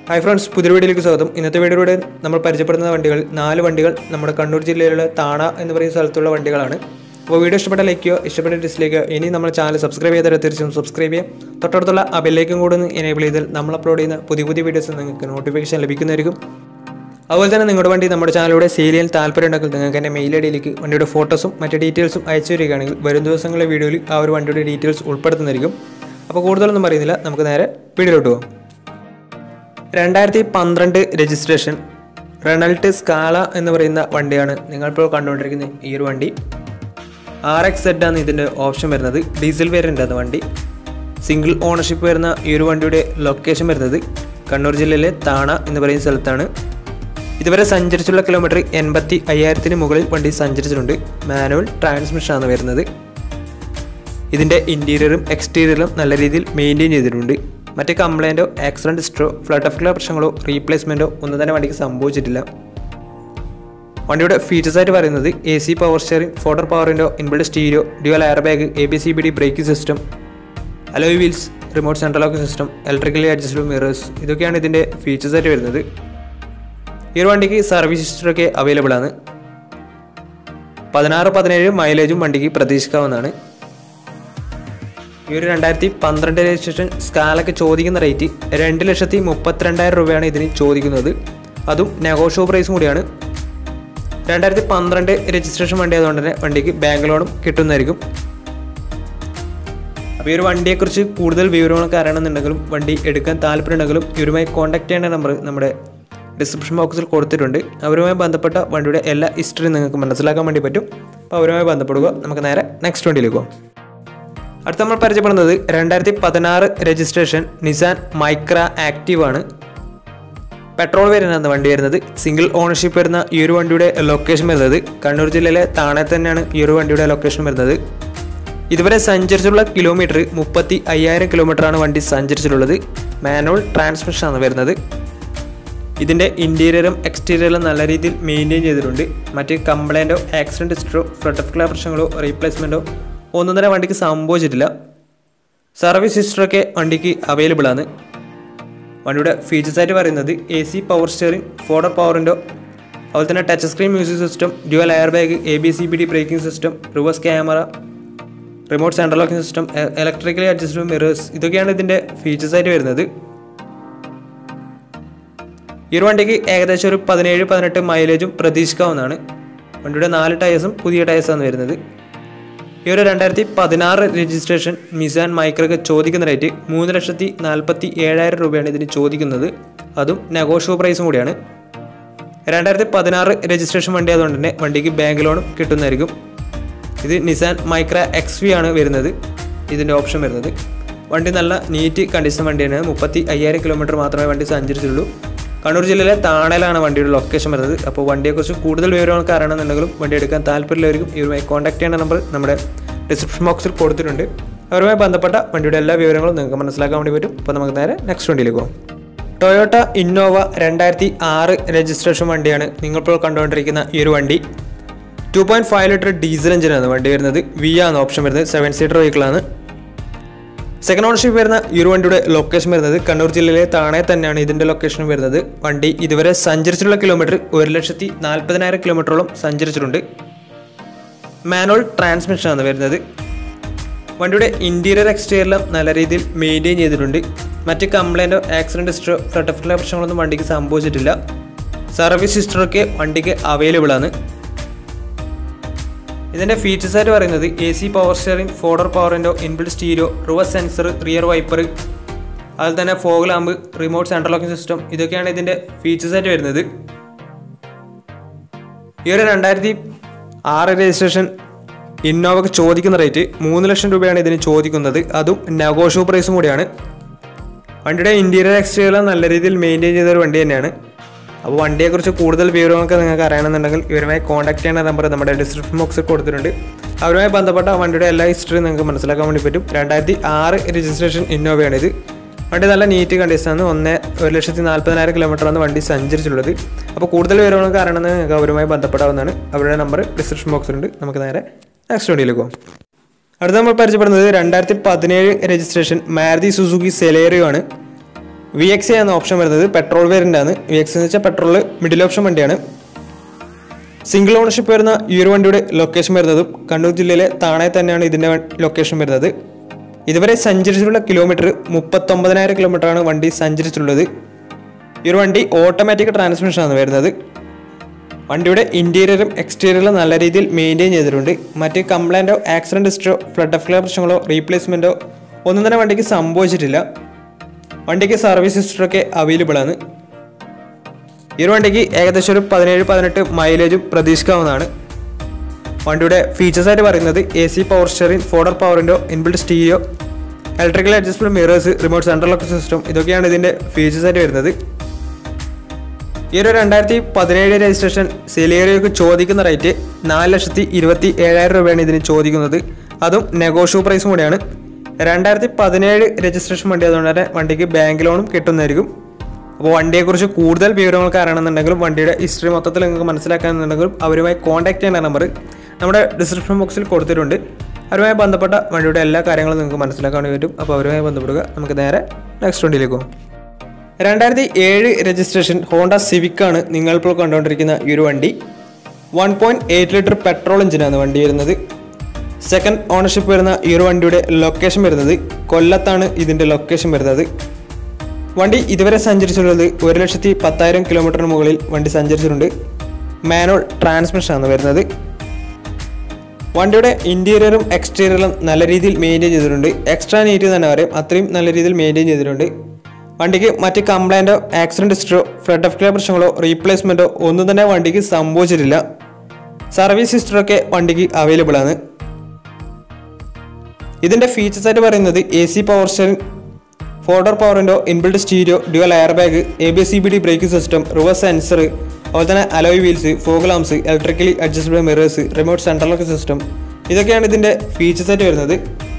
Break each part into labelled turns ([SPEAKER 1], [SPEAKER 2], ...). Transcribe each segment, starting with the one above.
[SPEAKER 1] hi friends പുതിയ വീഡിയോയിലേക്ക് സ്വാഗതം ഇന്നത്തെ വീഡിയോയിലൂടെ നമ്മൾ പരിചയപ്പെടുന്ന വണ്ടികൾ നാല് വണ്ടികൾ നമ്മുടെ കണ്ണൂർ ജില്ലയിലുള്ള താണ എന്ന് പറയുന്ന സ്ഥലത്തുള്ള വണ്ടികളാണ് അപ്പോൾ വീഡിയോ ഇഷ്ടപ്പെട്ട ലൈക്ക് ചെയ്യുക ഇഷ്ടപ്പെട്ട ഡിസ്ലൈക്ക് ഇനി നമ്മുടെ ചാനൽ സബ്സ്ക്രൈബ് ചെയ്താൽ തീർച്ചയായും സബ്സ്ക്രൈബ് ചെയ്യുക തൊട്ടടുത്തുള്ള ആ ബെല്ലേക്കും കൂടെ ഒന്ന് എനേബിൾ ചെയ്താൽ നമ്മൾ അപ്ലോഡ് ചെയ്യുന്ന പുതിയ പുതിയ വീഡിയോസ് നിങ്ങൾക്ക് നോട്ടിഫിക്കേഷൻ ലഭിക്കുന്നതായിരിക്കും അതുപോലെ തന്നെ നിങ്ങളുടെ വണ്ടി നമ്മുടെ ചാനലിലൂടെ സെയിൽ ചെയ്യാൻ താല്പര്യമുണ്ടെങ്കിൽ നിങ്ങൾക്ക് എൻ്റെ മെയിൽ ഐ ഡിയിലേക്ക് വണ്ടിയുടെ ഫോട്ടോസും മറ്റ് ഡീറ്റെയിൽസും അയച്ചു തരികയാണെങ്കിൽ വരും ദിവസങ്ങളിലെ വീഡിയോയിൽ ആ ഒരു വണ്ടിയുടെ ഡീറ്റെയിൽസ് ഉൾപ്പെടുത്തുന്നതായിരിക്കും അപ്പോൾ കൂടുതലൊന്നും പറയുന്നില്ല നമുക്ക് നേരെ വീഡിയോയിലോട്ട് പോകാം രണ്ടായിരത്തി പന്ത്രണ്ട് രജിസ്ട്രേഷൻ റെണൾട്ട് സ്കാല എന്ന് പറയുന്ന വണ്ടിയാണ് നിങ്ങളിപ്പോൾ കണ്ടുകൊണ്ടിരിക്കുന്ന ഈ ഒരു വണ്ടി ആർ എക്സ് സെഡ് ആണ് ഇതിൻ്റെ ഓപ്ഷൻ വരുന്നത് ഡീസൽ വേരിയൻ്റ് ആണ് വണ്ടി സിംഗിൾ ഓണർഷിപ്പ് വരുന്ന ഈ ഒരു വണ്ടിയുടെ ലൊക്കേഷൻ വരുന്നത് കണ്ണൂർ ജില്ലയിലെ താണ എന്ന് പറയുന്ന സ്ഥലത്താണ് ഇതുവരെ സഞ്ചരിച്ചുള്ള കിലോമീറ്റർ എൺപത്തി അയ്യായിരത്തിന് മുകളിൽ വണ്ടി സഞ്ചരിച്ചിട്ടുണ്ട് മാനുവൽ ട്രാൻസ്മിഷനാണ് വരുന്നത് ഇതിൻ്റെ ഇൻറ്റീരിയറും എക്സ്റ്റീരിയറും നല്ല രീതിയിൽ മെയിൻറ്റെയിൻ ചെയ്തിട്ടുണ്ട് മറ്റ് കംപ്ലൈൻറ്റോ ആക്സിഡൻറ്റ് ഹിസ്റ്ററോ ഫ്ലഡ് ഓഫ് പ്രശ്നങ്ങളോ റീപ്ലേസ്മെൻറ്റോ ഒന്നും തന്നെ വണ്ടിക്ക് സംഭവിച്ചിട്ടില്ല വണ്ടിയുടെ ഫീച്ചേഴ്സ് ആയിട്ട് പറയുന്നത് A C power steering four door പവറിൻ്റെ inbuilt stereo dual air bag A B C B D braking system alloy wheels remote central lock system electrically adjustable mirrors ഇതൊക്കെയാണ് ഇതിൻ്റെ ഫീച്ചേഴ്സ് ആയിട്ട് വരുന്നത് ഈ ഒരു വണ്ടിക്ക് സർവീസ് ഹിസ്റ്ററൊക്കെ അവൈലബിൾ ആണ് പതിനാറ് പതിനേഴ് മൈലേജും വണ്ടിക്ക് പ്രതീക്ഷിക്കാവുന്നതാണ് ഈ ഒരു രണ്ടായിരത്തി പന്ത്രണ്ട് രജിസ്ട്രേഷൻ സ്കാലൊക്കെ ചോദിക്കുന്ന റേറ്റ് രണ്ട് ലക്ഷത്തി മുപ്പത്തിരണ്ടായിരം രൂപയാണ് ഇതിന് ചോദിക്കുന്നത് അതും നെഗോഷ്യോ പ്രൈസും കൂടിയാണ് രണ്ടായിരത്തി പന്ത്രണ്ട് രജിസ്ട്രേഷൻ വണ്ടി ആയതുകൊണ്ട് തന്നെ വണ്ടിക്ക് ബാങ്ക് ലോണും കിട്ടുന്നതായിരിക്കും അപ്പോൾ ഈ ഒരു വണ്ടിയെക്കുറിച്ച് കൂടുതൽ വിവരങ്ങളൊക്കെ അറിയണമെന്നുണ്ടെങ്കിലും വണ്ടി എടുക്കാൻ താല്പര്യമുണ്ടെങ്കിലും ഇവരുമായി കോൺടാക്ട് ചെയ്യേണ്ട നമ്പർ നമ്മുടെ ഡിസ്ക്രിപ്ഷൻ ബോക്സിൽ കൊടുത്തിട്ടുണ്ട് അവരുമായി ബന്ധപ്പെട്ട വണ്ടിയുടെ എല്ലാ ഹിസ്റ്ററിയും നിങ്ങൾക്ക് മനസ്സിലാക്കാൻ വേണ്ടി പറ്റും അപ്പോൾ അവരുമായി ബന്ധപ്പെടുക നമുക്ക് നേരെ നെക്സ്റ്റ് വണ്ടിയിലേക്ക് പോകാം അടുത്ത നമ്മൾ പരിചയപ്പെടുന്നത് രണ്ടായിരത്തി പതിനാറ് രജിസ്ട്രേഷൻ നിസാൻ മൈക്ര ആക്റ്റീവ് ആണ് പെട്രോൾ വരുന്ന വണ്ടി വരുന്നത് സിംഗിൾ ഓണർഷിപ്പ് വരുന്ന ഈ ഒരു വണ്ടിയുടെ ലൊക്കേഷൻ വരുന്നത് കണ്ണൂർ ജില്ലയിലെ താണെ തന്നെയാണ് ഈ ഒരു വണ്ടിയുടെ ലൊക്കേഷൻ വരുന്നത് ഇതുവരെ സഞ്ചരിച്ചുള്ള കിലോമീറ്റർ മുപ്പത്തി അയ്യായിരം കിലോമീറ്ററാണ് വണ്ടി സഞ്ചരിച്ചിട്ടുള്ളത് മാനുവൽ ട്രാൻസ്മിഷൻ ആണ് വരുന്നത് ഇതിൻ്റെ ഇൻറ്റീരിയറും എക്സ്റ്റീരിയറും നല്ല രീതിയിൽ മെയിൻറ്റെയിൻ ചെയ്തിട്ടുണ്ട് മറ്റ് കംപ്ലൈൻറ്റോ ആക്സിഡൻറ്റ് ഹിസ്റ്ററോ ഫ്ലഡ് ഓഫ് പ്രശ്നങ്ങളോ റീപ്ലേസ്മെൻറ്റോ ഒന്നും തന്നെ വണ്ടിക്ക് സംഭവിച്ചിട്ടില്ല സർവീസ് ഹിസ്റ്ററൊക്കെ വണ്ടിക്ക് അവൈലബിൾ ആണ് വണ്ടിയുടെ ഫീച്ചേഴ്സ് ആയിട്ട് പറയുന്നത് A C power steering four door പവറിൻ്റെ അതുപോലെ തന്നെ touch screen music system dual air bag A B C B D braking system reverse camera remote central locking system electrically adjustable mirrors ഇതൊക്കെയാണ് ഇതിൻ്റെ ഫീച്ചേഴ്സ് ആയിട്ട് വരുന്നത് ഈ ഒരു വണ്ടിക്ക് ഏകദേശം ഒരു പതിനേഴ് പതിനെട്ട് മൈലേജും പ്രതീക്ഷിക്കാവുന്നതാണ് വണ്ടിയുടെ നാല് ടയേഴ്സും പുതിയ ടയേഴ്സാണ് വരുന്നത് ഈ ഒരു രണ്ടായിരത്തി പതിനാറ് രജിസ്ട്രേഷൻ മിസാൻ മൈക്രോക്ക് ചോദിക്കുന്ന റേറ്റ് മൂന്ന് ലക്ഷത്തി നാൽപ്പത്തി ഏഴായിരം രൂപയാണ് ഇതിന് ചോദിക്കുന്നത് അതും നെഗോഷ്യോ പ്രൈസും കൂടിയാണ് രണ്ടായിരത്തി പതിനാറ് രജിസ്ട്രേഷൻ വണ്ടി ആയതുകൊണ്ട് തന്നെ വണ്ടിക്ക് ബാങ്ക് ലോണും കിട്ടുന്നതായിരിക്കും ഇത് നിസാൻ മൈക്ര എക്സ് വി ആണ് വരുന്നത് ഇതിൻ്റെ ഓപ്ഷൻ വരുന്നത് വണ്ടി നല്ല നീറ്റ് കണ്ടീഷൻ വണ്ടിയാണ് മുപ്പത്തി അയ്യായിരം കിലോമീറ്റർ മാത്രമേ വണ്ടി സഞ്ചരിച്ചുള്ളൂ കണ്ണൂർ ജില്ലയിലെ താണയിലാണ് വണ്ടിയുടെ ലൊക്കേഷൻ വരുന്നത് അപ്പോൾ വണ്ടിയെക്കുറിച്ച് കൂടുതൽ വിവരങ്ങൾക്ക് അറിയണമെന്നുണ്ടെങ്കിലും വണ്ടി എടുക്കാൻ താല്പര്യമുള്ളവർക്കും ഇവരുമായി കോൺടാക്ട് ചെയ്യേണ്ട നമ്പർ നമ്മുടെ ഡിസ്ക്രിപ്ഷൻ ബോക്സിൽ കൊടുത്തിട്ടുണ്ട് അവരുമായി ബന്ധപ്പെട്ട വണ്ടിയുടെ എല്ലാ വിവരങ്ങളും നിങ്ങൾക്ക് മനസ്സിലാക്കാൻ വേണ്ടി പറ്റും അപ്പോൾ നമുക്ക് നേരെ നെക്സ്റ്റ് വണ്ടിയിലേക്ക് പോകാം ടൊയോട്ട ഇന്നോവ രണ്ടായിരത്തി ആറ് രജിസ്ട്രേഷൻ വണ്ടിയാണ് നിങ്ങളിപ്പോൾ കണ്ടുകൊണ്ടിരിക്കുന്ന ഈ ഒരു വണ്ടി two point five litre diesel എഞ്ചിനാണ് വണ്ടി വരുന്നത് വി ആണ് ഓപ്ഷൻ വരുന്നത് സെവൻ സീറ്റർ വെഹിക്കിളാണ് സെക്കൻഡ് ഓണർഷിപ്പ് വരുന്ന ഈ ഒരു വണ്ടിയുടെ ലൊക്കേഷൻ വരുന്നത് കണ്ണൂർ ജില്ലയിലെ താണെ തന്നെയാണ് ഇതിൻ്റെ ലൊക്കേഷൻ വരുന്നത് വണ്ടി ഇതുവരെ സഞ്ചരിച്ചിട്ടുള്ള കിലോമീറ്റർ ഒരു ലക്ഷത്തി നാൽപ്പതിനായിരം കിലോമീറ്ററോളം സഞ്ചരിച്ചിട്ടുണ്ട് മാനുവൽ ട്രാൻസ്മിഷനാണ് വരുന്നത് വണ്ടിയുടെ ഇൻറ്റീരിയർ എക്സ്റ്റീരിയറിലും നല്ല രീതിയിൽ മെയിൻറ്റെയിൻ ചെയ്തിട്ടുണ്ട് മറ്റ് കംപ്ലൈൻറ്റോ ആക്സിഡൻറ്റ് ഹിസ്റ്ററോ ഫ്ലഡ് പ്രശ്നങ്ങളൊന്നും വണ്ടിക്ക് സംഭവിച്ചിട്ടില്ല സർവീസ് ഹിസ്റ്ററൊക്കെ വണ്ടിക്ക് അവൈലബിൾ ആണ് ഇതിൻ്റെ ഫീച്ചേഴ്സ് ആയിട്ട് പറയുന്നത് A C power steering four door പവറിൻ്റെ inbuilt stereo reverse sensor rear wiper അതുപോലെ തന്നെ fog lamp remote central locking system ഇതൊക്കെയാണ് ഇതിൻ്റെ ഫീച്ചേഴ്സ് ആയിട്ട് വരുന്നത് ഈ ഒരു രണ്ടായിരത്തി ആറ് രജിസ്ട്രേഷൻ ഇന്നോവക്ക് ചോദിക്കുന്ന റേറ്റ് മൂന്ന് ലക്ഷം രൂപയാണ് ഇതിന് ചോദിക്കുന്നത് അതും നെഗോഷ്യോ പ്രൈസും കൂടിയാണ് വണ്ടിയുടെ ഇൻറ്റീരിയർ എക്സ്റ്റീരിയർ നല്ല രീതിയിൽ മെയിൻറ്റെയിൻ ചെയ്ത ഒരു വണ്ടി തന്നെയാണ് അപ്പോൾ വണ്ടിയെക്കുറിച്ച് കൂടുതൽ വിവരങ്ങളൊക്കെ നിങ്ങൾക്ക് അറിയണമെന്നുണ്ടെങ്കിൽ ഇവരുമായി കോൺടാക്ട് ചെയ്യേണ്ട നമ്പർ നമ്മുടെ ഡിസ്ക്രിപ്ഷൻ ബോക്സിൽ കൊടുത്തിട്ടുണ്ട് അവരുമായി ബന്ധപ്പെട്ട വണ്ടിയുടെ എല്ലാ ഹിസ്റ്ററിയും നിങ്ങൾക്ക് മനസ്സിലാക്കാൻ വേണ്ടി പറ്റും രണ്ടായിരത്തി ആറ് രജിസ്ട്രേഷൻ ഇന്നോവയാണ് ഇത് വണ്ടി നല്ല നീറ്റ് കണ്ടീഷനാണ് ഒന്ന് ഒരു ലക്ഷത്തി നാൽപ്പതിനായിരം കിലോമീറ്ററാണ് വണ്ടി സഞ്ചരിച്ചിട്ടുള്ളത് അപ്പോൾ കൂടുതൽ വിവരങ്ങളൊക്കെ അറിയണമെന്ന് നിങ്ങൾക്ക് അവരുമായി ബന്ധപ്പെടാവുന്നതാണ് അവരുടെ നമ്പർ ഡിസ്ക്രിപ്ഷൻ ബോക്സിലുണ്ട് നമുക്ക് നേരെ നെക്സ്റ്റ് വണ്ടിയിലേക്ക് പോകാം അടുത്ത നമ്മൾ പരിചയപ്പെടുന്നത് രണ്ടായിരത്തി പതിനേഴ് രജിസ്ട്രേഷൻ മാരുതി സുസുക്കി സെലേറിയോ ആണ് വി എക്സ് എന്ന ഓപ്ഷൻ വരുന്നത് പെട്രോൾ വേരിയൻ്റ് ആണ് വി എക്സ് എന്ന് വെച്ചാൽ പെട്രോൾ മിഡിൽ ഓപ്ഷൻ വണ്ടിയാണ് സിംഗിൾ ഓണർഷിപ്പ് വരുന്ന ഈ ഒരു വണ്ടിയുടെ ലൊക്കേഷൻ വരുന്നതും കണ്ണൂർ ജില്ലയിലെ താണെ തന്നെയാണ് ഇതിൻ്റെ ലൊക്കേഷൻ വരുന്നത് ഇതുവരെ സഞ്ചരിച്ചിട്ടുള്ള കിലോമീറ്റർ മുപ്പത്തൊമ്പതിനായിരം കിലോമീറ്ററാണ് വണ്ടി സഞ്ചരിച്ചിട്ടുള്ളത് ഈ ഒരു വണ്ടി ഓട്ടോമാറ്റിക് ട്രാൻസ്മിഷനാണ് വരുന്നത് വണ്ടിയുടെ ഇൻറ്റീരിയറും എക്സ്റ്റീരിയറും നല്ല രീതിയിൽ മെയിൻറ്റെയിൻ ചെയ്തിട്ടുണ്ട് മറ്റ് കംപ്ലൈൻറ്റോ ആക്സിഡൻറ്റ് ഹിസ്റ്ററോ ഫ്ലഡ് ഓഫ് ക്ലിയർ പ്രശ്നങ്ങളോ റീപ്ലേസ്മെൻറ്റോ ഒന്നും തന്നെ വണ്ടിക്ക് സംഭവിച്ചിട്ടില്ല വണ്ടിക്ക് സർവീസ് ഹിസ്റ്ററൊക്കെ അവൈലബിൾ ആണ് ഈ ഒരു വണ്ടിക്ക് ഏകദേശം ഒരു പതിനേഴ് പതിനെട്ട് മൈലേജും പ്രതീക്ഷിക്കാവുന്നതാണ് വണ്ടിയുടെ ഫീച്ചേഴ്സ് ആയിട്ട് പറയുന്നത് A C power steering four door പവറിൻ്റെ inbuilt stereo electrical adjustable mirrors remote central lock system ഇതൊക്കെയാണ് ഇതിൻ്റെ ഫീച്ചേഴ്സ് ആയിട്ട് വരുന്നത് ഈ ഒരു രണ്ടായിരത്തി പതിനേഴ് രജിസ്ട്രേഷൻ സെലേറിയോക്ക് ചോദിക്കുന്ന റേറ്റ് നാല് ലക്ഷത്തി ഇരുപത്തി ഏഴായിരം രൂപയാണ് ഇതിന് ചോദിക്കുന്നത് അതും നെഗോഷ്യബിൾ പ്രൈസും കൂടിയാണ് രണ്ടായിരത്തി പതിനേഴ് രജിസ്ട്രേഷൻ വണ്ടി അതുകൊണ്ട് തന്നെ വണ്ടിക്ക് ബാങ്ക് ലോണും കിട്ടുന്നതായിരിക്കും അപ്പോൾ വണ്ടിയെക്കുറിച്ച് കൂടുതൽ വിവരങ്ങൾക്ക് അറിയണമെന്നുണ്ടെങ്കിലും വണ്ടിയുടെ ഹിസ്റ്ററി മൊത്തത്തിൽ നിങ്ങൾക്ക് മനസ്സിലാക്കാനുണ്ടെങ്കിലും അവരുമായി കോൺടാക്ട് ചെയ്യേണ്ട നമ്പർ നമ്മുടെ ഡിസ്ക്രിപ്ഷൻ ബോക്സിൽ കൊടുത്തിട്ടുണ്ട് അവരുമായി ബന്ധപ്പെട്ട വണ്ടിയുടെ എല്ലാ കാര്യങ്ങളും നിങ്ങൾക്ക് മനസ്സിലാക്കാൻ വേണ്ടി പറ്റും അപ്പോൾ അവരുമായി ബന്ധപ്പെടുക നമുക്ക് നേരെ നെക്സ്റ്റ് വണ്ടിയിലേക്ക് പോകാം രണ്ടായിരത്തി ഏഴ് രജിസ്ട്രേഷൻ ഹോണ്ട സിവിക് ആണ് നിങ്ങളിപ്പോൾ കണ്ടുകൊണ്ടിരിക്കുന്ന ഈ ഒരു വണ്ടി one point eight litre petrol എഞ്ചിനാണ് വണ്ടി വരുന്നത് സെക്കൻഡ് ഓണർഷിപ്പ് വരുന്ന ഈ ഒരു വണ്ടിയുടെ ലൊക്കേഷൻ വരുന്നത് കൊല്ലത്താണ് ഇതിൻ്റെ ലൊക്കേഷൻ വരുന്നത് വണ്ടി ഇതുവരെ സഞ്ചരിച്ചിട്ടുള്ളത് ഒരു ലക്ഷത്തി പത്തായിരം കിലോമീറ്ററിന് മുകളിൽ വണ്ടി സഞ്ചരിച്ചിട്ടുണ്ട് മാനുവൽ ട്രാൻസ്മിഷനാണ് വരുന്നത് വണ്ടിയുടെ ഇൻറ്റീരിയറും എക്സ്റ്റീരിയറും നല്ല രീതിയിൽ മെയിൻറ്റെയിൻ ചെയ്തിട്ടുണ്ട് എക്സ്ട്രാ നീറ്റ് തന്നെ പറയും അത്രയും നല്ല രീതിയിൽ മെയിൻറ്റെയിൻ ചെയ്തിട്ടുണ്ട് വണ്ടിക്ക് മറ്റ് കംപ്ലൈൻറ്റോ ആക്സിഡൻറ്റ് ഹിസ്റ്ററോ ഫ്ലഡ് ഓഫ് ക്ലിയർ പ്രശ്നങ്ങളോ റീപ്ലേസ്മെൻറ്റോ ഒന്നും തന്നെ വണ്ടിക്ക് സംഭവിച്ചിട്ടില്ല സർവീസ് ഹിസ്റ്ററൊക്കെ വണ്ടിക്ക് അവൈലബിൾ ആണ് ഇതിൻ്റെ ഫീച്ചേഴ്സ് ആയിട്ട് പറയുന്നത് A C power steering four door പവറിൻ്റെ inbuilt stereo dual air bag A B C B D braking system reverse sensor അതുപോലെ തന്നെ alloy wheels fog lamps electrically adjustable mirrors remote central lock system ഇതൊക്കെയാണ് ഇതിൻ്റെ features ആയിട്ട് വരുന്നത്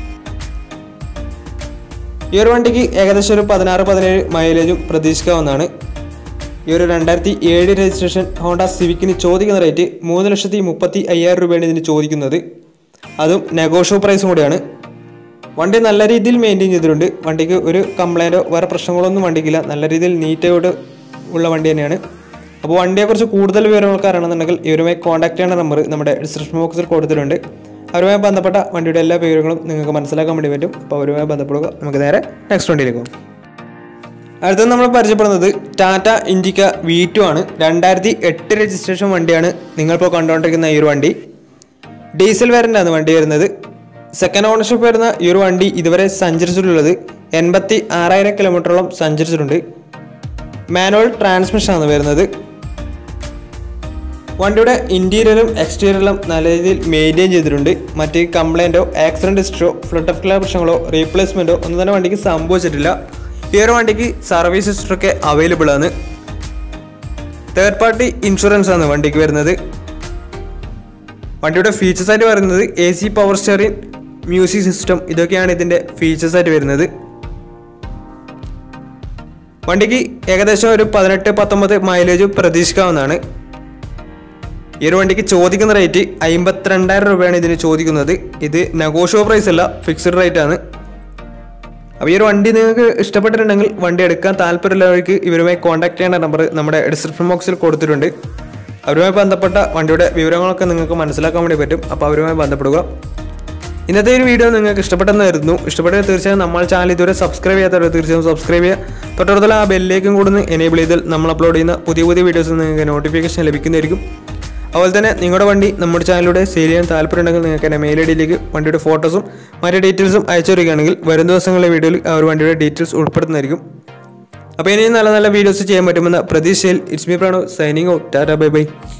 [SPEAKER 1] ഈ ഒരു വണ്ടിക്ക് ഏകദേശം ഒരു പതിനാറ് പതിനേഴ് മൈലേജും പ്രതീക്ഷിക്കാവുന്നതാണ് ഈ ഒരു രണ്ടായിരത്തി ഏഴ് രജിസ്ട്രേഷൻ ഹോണ്ട സിവിക്കിന് ചോദിക്കുന്ന റേറ്റ് മൂന്ന് ലക്ഷത്തി മുപ്പത്തി അയ്യായിരം രൂപയാണ് ഇതിന് ചോദിക്കുന്നത് അതും നെഗോഷ്യബിൾ പ്രൈസും കൂടിയാണ് വണ്ടി നല്ല രീതിയിൽ മെയിൻറ്റെയിൻ ചെയ്തിട്ടുണ്ട് വണ്ടിക്ക് ഒരു കംപ്ലൈൻറ്റോ വേറെ പ്രശ്നങ്ങളൊന്നും വണ്ടിക്കില്ല നല്ല രീതിയിൽ നീറ്റായിട്ട് ഉള്ള വണ്ടി തന്നെയാണ് അപ്പോൾ വണ്ടിയെക്കുറിച്ച് കൂടുതൽ വിവരങ്ങൾക്ക് അറിയണമെന്നുണ്ടെങ്കിൽ ഇവരുമായി കോൺടാക്ട് ചെയ്യേണ്ട നമ്പർ നമ്മുടെ ഡിസ്ക്രിപ്ഷൻ ബോക്സിൽ കൊടുത്തിട്ടുണ്ട് അവരുമായി ബന്ധപ്പെട്ട വണ്ടിയുടെ എല്ലാ വിവരങ്ങളും നിങ്ങൾക്ക് മനസ്സിലാക്കാൻ വേണ്ടി പറ്റും അപ്പോൾ അവരുമായി ബന്ധപ്പെടുക നമുക്ക് നേരെ നെക്സ്റ്റ് വണ്ടിയിലേക്ക് പോകും അടുത്തത് നമ്മൾ പരിചയപ്പെടുന്നത് ടാറ്റ ഇൻഡിക്ക വി ടു ആണ് രണ്ടായിരത്തി എട്ട് രജിസ്ട്രേഷൻ വണ്ടിയാണ് നിങ്ങളിപ്പോൾ കണ്ടുകൊണ്ടിരിക്കുന്ന ഈ ഒരു വണ്ടി ഡീസൽ വേരിയൻ്റാണ് വണ്ടി വരുന്നത് സെക്കൻഡ് ഓണർഷിപ്പ് വരുന്ന ഈ ഒരു വണ്ടി ഇതുവരെ സഞ്ചരിച്ചിട്ടുള്ളത് എൺപത്തി ആറായിരം കിലോമീറ്ററോളം സഞ്ചരിച്ചിട്ടുണ്ട് മാനുവൽ ട്രാൻസ്മിഷനാണ് വരുന്നത് വണ്ടിയുടെ ഇൻറ്റീരിയറും എക്സ്റ്റീരിയറും നല്ല രീതിയിൽ മെയിൻറ്റെയിൻ ചെയ്തിട്ടുണ്ട് മറ്റ് കംപ്ലൈൻറ്റോ ആക്സിഡൻറ്റ് ഹിസ്റ്ററോ ഫ്ലഡ് ഓഫ് ക്ലിയർ പ്രശ്നങ്ങളോ റീപ്ലേസ്മെൻറ്റോ ഒന്നും തന്നെ വണ്ടിക്ക് സംഭവിച്ചിട്ടില്ല ഈ ഒരു വണ്ടിക്ക് സർവീസ് ഹിസ്റ്ററൊക്കെ അവൈലബിൾ ആണ് തേർഡ് പാർട്ടി ഇൻഷുറൻസ് ആണ് വണ്ടിക്ക് വരുന്നത് വണ്ടിയുടെ ഫീച്ചേഴ്സ് ആയിട്ട് പറയുന്നത് A C power steering music system ഇതൊക്കെയാണ് ഇതിൻ്റെ ഫീച്ചേഴ്സ് ആയിട്ട് വരുന്നത് വണ്ടിക്ക് ഏകദേശം ഒരു പതിനെട്ട് പത്തൊമ്പത് മൈലേജ് പ്രതീക്ഷിക്കാവുന്നതാണ് ഈ ഒരു വണ്ടിക്ക് ചോദിക്കുന്ന റേറ്റ് അമ്പത്തിരണ്ടായിരം രൂപയാണ് ഇതിന് ചോദിക്കുന്നത് ഇത് നെഗോഷ്യോ പ്രൈസ് അല്ല ഫിക്സ്ഡ് റേറ്റ് ആണ് അപ്പോൾ ഈ ഒരു വണ്ടി നിങ്ങൾക്ക് ഇഷ്ടപ്പെട്ടിട്ടുണ്ടെങ്കിൽ വണ്ടി എടുക്കാൻ താല്പര്യമുള്ളവർക്ക് ഇവരുമായി കോൺടാക്ട് ചെയ്യേണ്ട നമ്പർ നമ്മുടെ ഡിസ്ക്രിപ്ഷൻ ബോക്സിൽ കൊടുത്തിട്ടുണ്ട് അവരുമായി ബന്ധപ്പെട്ട വണ്ടിയുടെ വിവരങ്ങളൊക്കെ നിങ്ങൾക്ക് മനസ്സിലാക്കാൻ വേണ്ടി പറ്റും അപ്പോൾ അവരുമായി ബന്ധപ്പെടുക ഇന്നത്തെ ഒരു വീഡിയോ നിങ്ങൾക്ക് ഇഷ്ടപ്പെട്ടെന്ന് കരുതുന്നു ഇഷ്ടപ്പെട്ടത് തീർച്ചയായും നമ്മൾ ചാനൽ ഇതുവരെ സബ്സ്ക്രൈബ് ചെയ്യാത്തവർ തീർച്ചയായും സബ്സ്ക്രൈബ് ചെയ്യുക തൊട്ടടുത്തുള്ള ആ ബെല്ലേക്കും കൂടെ എനേബിൾ ചെയ്താൽ നമ്മൾ അപ്ലോഡ് ചെയ്യുന്ന പുതിയ പുതിയ വീഡിയോസ് നിങ്ങൾക്ക് നോട്ടിഫിക്കേഷൻ ലഭിക്കുന്നതായിരിക്കും അതുപോലെ തന്നെ നിങ്ങളുടെ വണ്ടി നമ്മുടെ ചാനലിലൂടെ സെയിൽ ചെയ്യാൻ താല്പര്യമുണ്ടെങ്കിൽ നിങ്ങൾക്ക് എൻ്റെ മെയിൽ ഐ ഡിയിലേക്ക് വണ്ടിയുടെ ഫോട്ടോസും മറ്റു ഡീറ്റെയിൽസും അയച്ചു തരികയാണെങ്കിൽ വരും ദിവസങ്ങളിലെ വീഡിയോയിൽ ആ ഒരു വണ്ടിയുടെ ഡീറ്റെയിൽസ് ഉൾപ്പെടുത്തുന്നതായിരിക്കും അപ്പോൾ ഇനിയും നല്ല നല്ല വീഡിയോസ് ചെയ്യാൻ പറ്റുമെന്ന പ്രതീക്ഷയിൽ it's me Prano signing out tata bye by